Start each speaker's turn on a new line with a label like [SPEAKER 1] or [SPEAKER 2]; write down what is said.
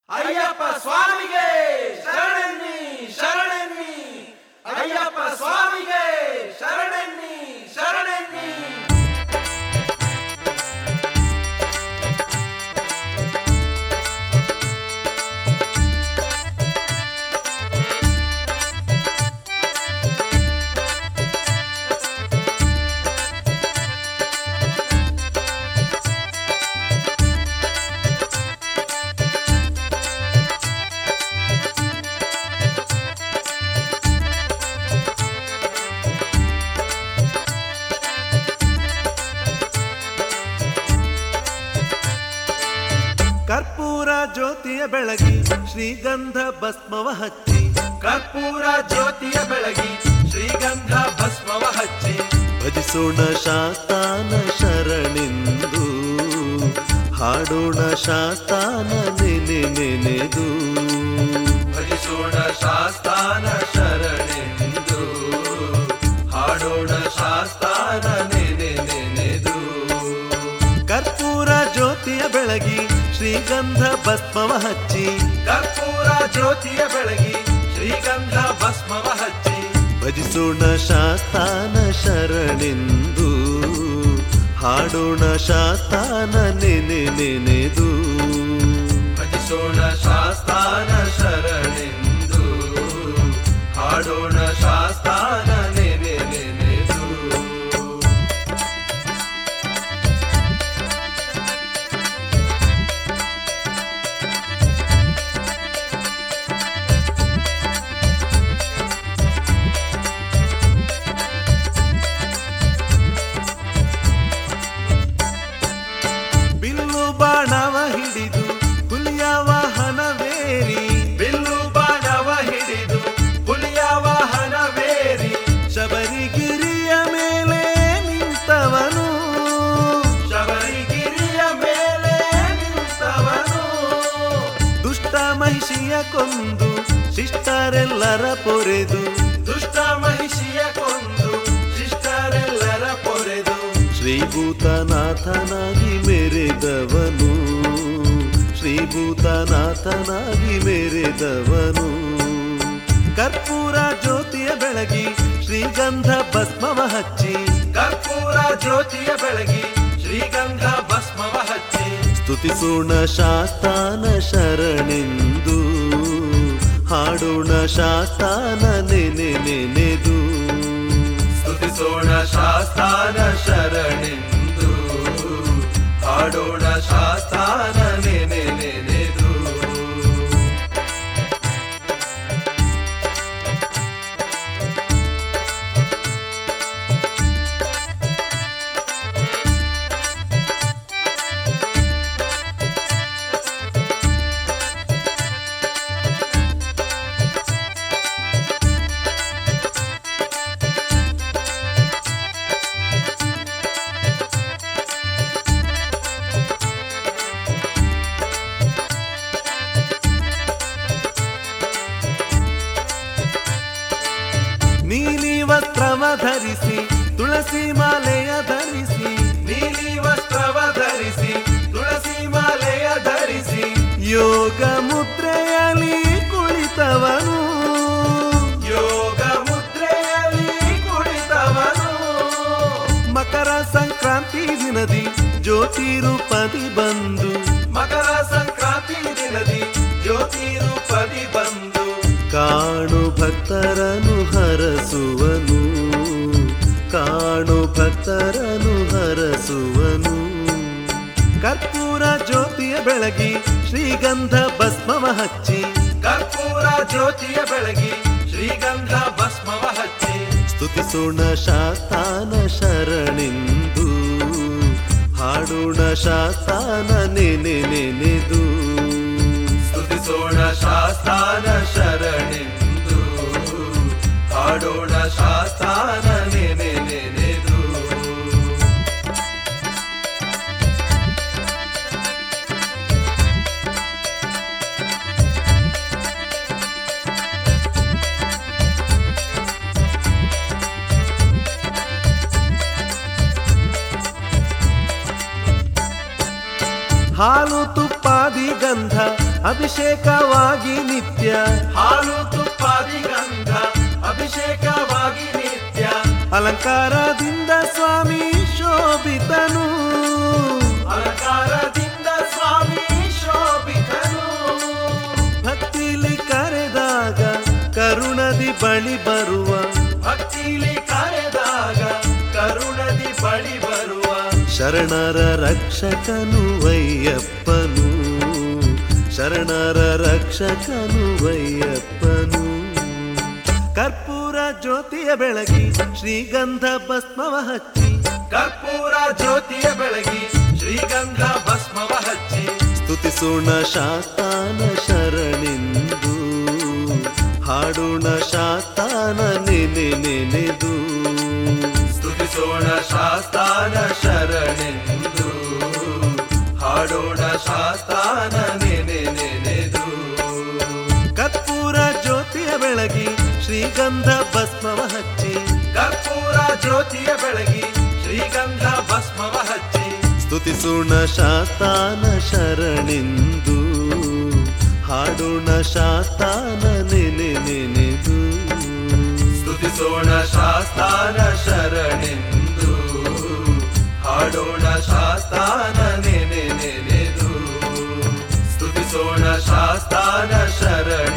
[SPEAKER 1] ಅಯ್ಯಪ್ಪ ಸ್ವಾಮಿಗೆ ಶರಣೆನ್ನಿ ಶರಣೆನ್ನಿ ಅಯ್ಯಪ್ಪ ಸ್ವಾಮಿಗೆ ಶರಣೆನ್ನಿ ಶರಣೆನ್ನಿ
[SPEAKER 2] ಕರ್ಪೂರ ಜ್ಯೋತಿಯ ಬೆಳಗಿ ಶ್ರೀಗಂಧ ಭಸ್ಮವ ಹಚ್ಚಿ
[SPEAKER 1] ಕರ್ಪೂರ ಜ್ಯೋತಿಯ ಬೆಳಗಿ ಶ್ರೀಗಂಧ ಭಸ್ಮವ ಹಚ್ಚಿ
[SPEAKER 2] ಭಜಿಸೋಣ ಶಾಸ್ತಾನ ಶರಣಿಂದು ಹಾಡೋಣ ಶಾಸ್ತಾನ ನೆನೆ ನೆನೆದು
[SPEAKER 1] ಭಜಿಸೋಣ ಶಾಸ್ತಾನ ಶರಣೆಂದು ಹಾಡೋಣ ಶಾಸ್ತಾನ ನೆನೆ ನೆನೆದು
[SPEAKER 2] ಕರ್ಪೂರ ಜ್ಯೋತಿಯ ಬೆಳಗಿ ಶ್ರೀಗಂಧ ಭಸ್ಮವ ಹಚ್ಚಿ
[SPEAKER 1] ಕರ್ಪೂರ ಜ್ಯೋತಿಯ ಬೆಳಗಿ ಶ್ರೀಗಂಧ ಭಸ್ಮವ ಹಚ್ಚಿ
[SPEAKER 2] ಭಜಿಸೋಣ ಶಾಸ್ತಾನ ಶರಣಿಂದು ಹಾಡೋಣ ಶಾಸ್ತಾನ ನೆನೆ ನೆನೆದು
[SPEAKER 1] ಭಜಿಸೋಣ ಶಾಸ್ತಾನ ಶರಣೆಂದು ಹಾಡೋಣ ಶಾಸ್ತಾನ ನೆನೆ ನೆನೆದು
[SPEAKER 2] ಬಿಲ್ಲು ಬಾಣವ ಹಿಡಿದು ಹುಲಿಯ ವಾಹನವೇರಿ
[SPEAKER 1] ಬಿಲ್ಲು ಬಾಣವ ಹಿಡಿದು ಹುಲಿಯ ವಾಹನವೇರಿ
[SPEAKER 2] ಶಬರಿಗಿರಿಯ ಮೇಲೆ ನಿಂತವನು
[SPEAKER 1] ಶಬರಿಗಿರಿಯ ಮೇಲೆ ನಿಂತವನು
[SPEAKER 2] ದುಷ್ಟ ಮಹಿಷಿಯ ಕೊಂದು ಶಿಷ್ಟರೆಲ್ಲರ ಪೊರೆದು
[SPEAKER 1] ದುಷ್ಟ ಮಹಿಷಿಯ ಕೊಂದು ಶಿಷ್ಟರೆಲ್ಲರ ಪೊರೆದು
[SPEAKER 2] ಶ್ರೀಭೂತನಾಥನಾಗಿ ಮೆರೆದವನು ಶ್ರೀಭೂತನಾಥನಾಗಿ ಮೆರೆದವನು ಕರ್ಪೂರ ಜ್ಯೋತಿಯ ಬೆಳಗಿ ಶ್ರೀಗಂಧ ಭಸ್ಮವ ಹಚ್ಚಿ
[SPEAKER 1] ಕರ್ಪೂರ ಜ್ಯೋತಿಯ ಬೆಳಗಿ ಶ್ರೀಗಂಧ ಭಸ್ಮವ ಹಚ್ಚಿ
[SPEAKER 2] ಸ್ತುತಿಸೋಣ ಶಾಸ್ತಾನ ಶರಣೆಂದು ಹಾಡೋಣ ಶಾಸ್ತಾನ ನೆನೆ ನೆನೆದು
[SPEAKER 1] ಸ್ತುತಿಸೋಣ ಶಾಸ್ತಾನ ಶರಣೆಂದು ಹಾಡೋಣ ಶಾಸ್ತಾನ ನೆನೆ ನೆನೆದು
[SPEAKER 2] ನೀಲಿ ವಸ್ತ್ರವ ಧರಿಸಿ ತುಳಸಿ ಮಾಲೆಯ ಧರಿಸಿ
[SPEAKER 1] ನೀಲಿ ವಸ್ತ್ರವ ಧರಿಸಿ ತುಳಸಿ ಮಾಲೆಯ ಧರಿಸಿ
[SPEAKER 2] ಯೋಗ ಮುದ್ರೆಯಲ್ಲಿ ಕುಳಿತವನು
[SPEAKER 1] ಯೋಗ ಮುದ್ರೆಯಲ್ಲಿ ಕುಳಿತವನು
[SPEAKER 2] ಮಕರ ಸಂಕ್ರಾಂತಿ ದಿನದಿ ಜ್ಯೋತಿ ರೂಪದಿ ಬಂದು
[SPEAKER 1] ಮಕರ ಸಂಕ್ರಾಂತಿ ದಿನದಿ ಜ್ಯೋತಿ ರೂಪದಿ ಬಂದು
[SPEAKER 2] ಕಾಣು ಭಕ್ತರನು ಹರಸುವನು ಕಾಣು ಭಕ್ತರನು ಹರಸುವನು ಕರ್ಪೂರ ಜ್ಯೋತಿಯ ಬೆಳಗಿ ಶ್ರೀಗಂಧ ಭಸ್ಮವ ಹಚ್ಚಿ
[SPEAKER 1] ಕರ್ಪೂರ ಜ್ಯೋತಿಯ ಬೆಳಗಿ ಶ್ರೀಗಂಧ ಭಸ್ಮವ ಹಚ್ಚಿ
[SPEAKER 2] ಸ್ತುತಿಸೋಣ ಶಾಸ್ತಾನ ಶರಣಿಂದು ಹಾಡೋಣ ಶಾಸ್ತಾನ ನೆನೆ ನೆನೆದು
[SPEAKER 1] ಸ್ತುತಿಸೋಣ ಶಾಸ್ತಾನ ಶರಣೆಂದು ಹಾಡೋಣ ಶಾಸ್ತಾನ ನೆನೆ ನೆನೆದು
[SPEAKER 2] ಹಾಲು ತುಪ್ಪಾದಿ ಗಂಧ ಅಭಿಷೇಕವಾಗಿ ನಿತ್ಯ
[SPEAKER 1] ಹಾಲು ತುಪ್ಪಾದಿ ಗಂಧ ಅಭಿಷೇಕವಾಗಿ ನಿತ್ಯ
[SPEAKER 2] ಅಲಂಕಾರದಿಂದ ಸ್ವಾಮಿ ಶೋಭಿತನು
[SPEAKER 1] ಅಲಂಕಾರದಿಂದ ಸ್ವಾಮಿ ಶೋಭಿತನು
[SPEAKER 2] ಭಕ್ತಿಲಿ ಕರೆದಾಗ ಕರುಣದಿ ಬಳಿ ಬರುವ
[SPEAKER 1] ಭಕ್ತಿಲಿ ಕರೆದಾಗ ಕರುಣದಿ ಬಳಿ ಬರುವ
[SPEAKER 2] ಶರಣರ ರಕ್ಷಕನು ವಯ್ಯಪ್ಪನು ಶರಣರ ರಕ್ಷಕನು ವಯ್ಯಪ್ಪನು ಕರ್ಪೂರ ಜ್ಯೋತಿಯ ಬೆಳಗಿ ಶ್ರೀಗಂಧ ಭಸ್ಮವ ಹಚ್ಚಿ
[SPEAKER 1] ಕರ್ಪೂರ ಜ್ಯೋತಿಯ ಬೆಳಗಿ ಶ್ರೀಗಂಧ ಭಸ್ಮವ ಹಚ್ಚಿ
[SPEAKER 2] ಸ್ತುತಿಸೋಣ ಶಾತಾನ ಶರಣಿಂದು ಹಾಡೋಣ ಶಾತಾನ ನೆನೆ ನೆನೆದು
[SPEAKER 1] ಸ್ತುತಿಸೋಣ ಶಾಸ್ತಾನ ಶರಣೆಂದು ಹಾಡೋಣ ಶಾಸ್ತಾನ ನೆನೆ ನೆನೆದು
[SPEAKER 2] ಕರ್ಪೂರ ಜ್ಯೋತಿಯ ಬೆಳಗಿ ಶ್ರೀಗಂಧ ಭಸ್ಮವ ಹಚ್ಚಿ
[SPEAKER 1] ಕರ್ಪೂರ ಜ್ಯೋತಿಯ ಬೆಳಗಿ ಶ್ರೀಗಂಧ ಭಸ್ಮವ ಹಚ್ಚಿ
[SPEAKER 2] ಸ್ತುತಿಸೋಣ ಶಾತಾನ ಶರಣಿಂದು ಹಾಡೋಣ ಶಾತಾನ ನೆನೆ ನೆನೆದು
[SPEAKER 1] ಸ್ತುತಿಸೋಣ ಶಾಸ್ತಾನ ಶರಣೆಂದು ಹಾಡೋಣ ಶಾಸ್ತಾನ ನೆನೆ ನೆನೆದು ಸ್ತುತಿಸೋಣ ಶಾಸ್ತಾನ ಶರಣ